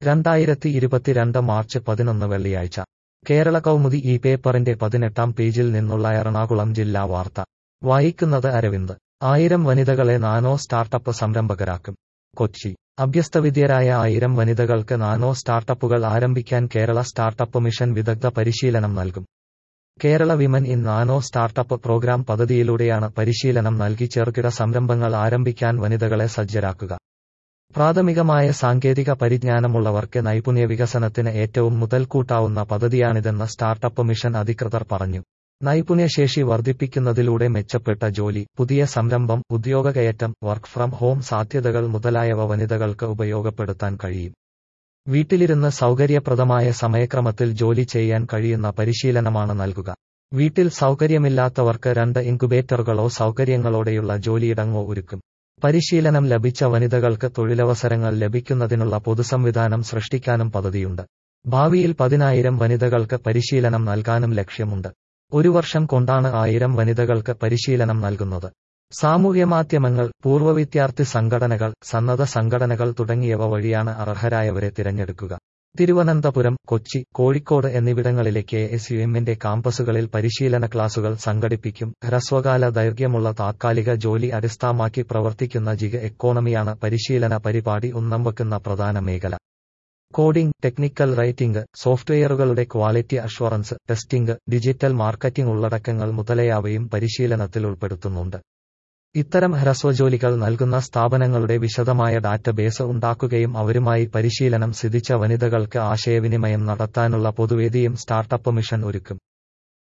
രണ്ടായിരത്തി ഇരുപത്തിരണ്ട് മാർച്ച് പതിനൊന്ന് വെള്ളിയാഴ്ച കേരള കൗമുദി ഈ പേപ്പറിന്റെ പതിനെട്ടാം പേജിൽ നിന്നുള്ള എറണാകുളം ജില്ലാ വാർത്ത വായിക്കുന്നത് അരവിന്ദ് ആയിരം വനിതകളെ നാനോ സ്റ്റാർട്ടപ്പ് സംരംഭകരാക്കും കൊച്ചി അഭ്യസ്തവിദ്യരായ ആയിരം വനിതകൾക്ക് നാനോ സ്റ്റാർട്ടപ്പുകൾ ആരംഭിക്കാൻ കേരള സ്റ്റാർട്ടപ്പ് മിഷൻ വിദഗ്ധ പരിശീലനം നൽകും Kerala women in nano startup programme പദ്ധതിയിലൂടെയാണ് പരിശീലനം നൽകി ചെറുകിട സംരംഭങ്ങൾ ആരംഭിക്കാൻ വനിതകളെ സജ്ജരാക്കുക പ്രാഥമികമായ സാങ്കേതിക പരിജ്ഞാനമുള്ളവർക്ക് നൈപുണ്യ വികസനത്തിന് ഏറ്റവും മുതൽക്കൂട്ടാവുന്ന പദ്ധതിയാണിതെന്ന് സ്റ്റാർട്ടപ്പ് മിഷൻ അധികൃതർ പറഞ്ഞു നൈപുണ്യശേഷി വർദ്ധിപ്പിക്കുന്നതിലൂടെ മെച്ചപ്പെട്ട ജോലി പുതിയ സംരംഭം ഉദ്യോഗകയറ്റം വർക്ക് ഫ്രം ഹോം സാധ്യതകൾ മുതലായവ വനിതകൾക്ക് ഉപയോഗപ്പെടുത്താൻ കഴിയും വീട്ടിലിരുന്ന് സൗകര്യപ്രദമായ സമയക്രമത്തിൽ ജോലി ചെയ്യാൻ കഴിയുന്ന പരിശീലനമാണ് നൽകുക വീട്ടിൽ സൗകര്യമില്ലാത്തവർക്ക് രണ്ട് ഇൻകുബേറ്ററുകളോ സൗകര്യങ്ങളോടെയുള്ള ജോലിയിടങ്ങോ ഒരുക്കും പരിശീലനം ലഭിച്ച വനിതകൾക്ക് തൊഴിലവസരങ്ങൾ ലഭിക്കുന്നതിനുള്ള പൊതുസംവിധാനം സൃഷ്ടിക്കാനും പദ്ധതിയുണ്ട് ഭാവിയിൽ പതിനായിരം വനിതകൾക്ക് പരിശീലനം നൽകാനും ലക്ഷ്യമുണ്ട് ഒരു വർഷം കൊണ്ടാണ് ആയിരം വനിതകൾക്ക് പരിശീലനം നൽകുന്നത് സാമൂഹ്യമാധ്യമങ്ങൾ പൂർവ്വ വിദ്യാർത്ഥി സംഘടനകൾ സന്നദ്ധ സംഘടനകൾ തുടങ്ങിയവ വഴിയാണ് അർഹരായവരെ തിരഞ്ഞെടുക്കുക തിരുവനന്തപുരം കൊച്ചി കോഴിക്കോട് എന്നിവിടങ്ങളിലെ കെ എസ് യു എമ്മിന്റെ കാമ്പസുകളിൽ പരിശീലന ക്ലാസുകൾ സംഘടിപ്പിക്കും ഹ്രസ്വകാല ദൈർഘ്യമുള്ള താത്കാലിക ജോലി അടിസ്ഥാനമാക്കി പ്രവർത്തിക്കുന്ന ജിഗ എക്കോണമിയാണ് പരിശീലന പരിപാടി ഉന്നം വെക്കുന്ന പ്രധാന മേഖല കോഡിംഗ് ടെക്നിക്കൽ റൈറ്റിംഗ് സോഫ്റ്റ്വെയറുകളുടെ quality assurance testing digital marketing ഉള്ളടക്കങ്ങൾ മുതലായവയും പരിശീലനത്തിൽ ഉൾപ്പെടുത്തുന്നുണ്ട് ഇത്തരം ഹ്രസ്വജോലികൾ നൽകുന്ന സ്ഥാപനങ്ങളുടെ വിശദമായ ഡാറ്റബേസ് ഉണ്ടാക്കുകയും അവരുമായി പരിശീലനം സിദ്ധിച്ച വനിതകൾക്ക് ആശയവിനിമയം നടത്താനുള്ള പൊതുവേദിയും സ്റ്റാർട്ടപ്പ് മിഷൻ ഒരുക്കും